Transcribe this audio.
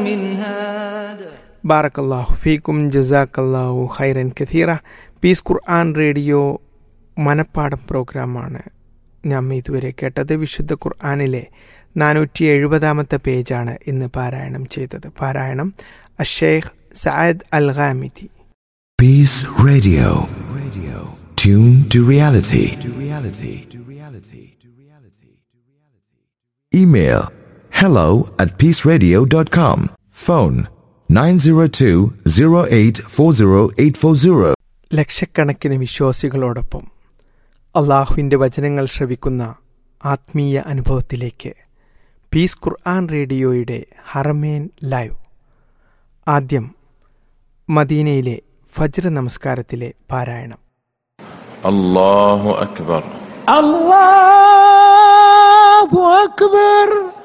من هاد ബാറക്കല്ലാഹു ഫീക്കും ജസാക്കല്ലാഹു ഖൈറൻ കഥീറ പീസ് ഖുർആൻ റേഡിയോ മനപ്പാടം പ്രോഗ്രാമാണ് ഞാൻ ഇതുവരെ കേട്ടത് വിശുദ്ധ ഖുർആാനിലെ നാനൂറ്റി എഴുപതാമത്തെ പേജാണ് ഇന്ന് പാരായണം ചെയ്തത് പാരായണം അഷേഖ് സയദ് അൽ Ghamdi Peace Radio. Radio. Tune to reality. To reality. To reality. To reality. Email hello at peaceradio.com. Phone 902-0840840. ലക്ഷക്കണക്കിന് വിശ്വാസികളോടൊപ്പം അള്ളാഹുവിൻ്റെ വചനങ്ങൾ ശ്രവിക്കുന്ന ആത്മീയ അനുഭവത്തിലേക്ക് പീസ് ഖുർആൻ റേഡിയോയുടെ ഹറമേൻ ലൈവ് ആദ്യം മദീനയിലെ ഫജ്ർ നമസ്കാരത്തിലെ പാരായണം الله أكبر الله أكبر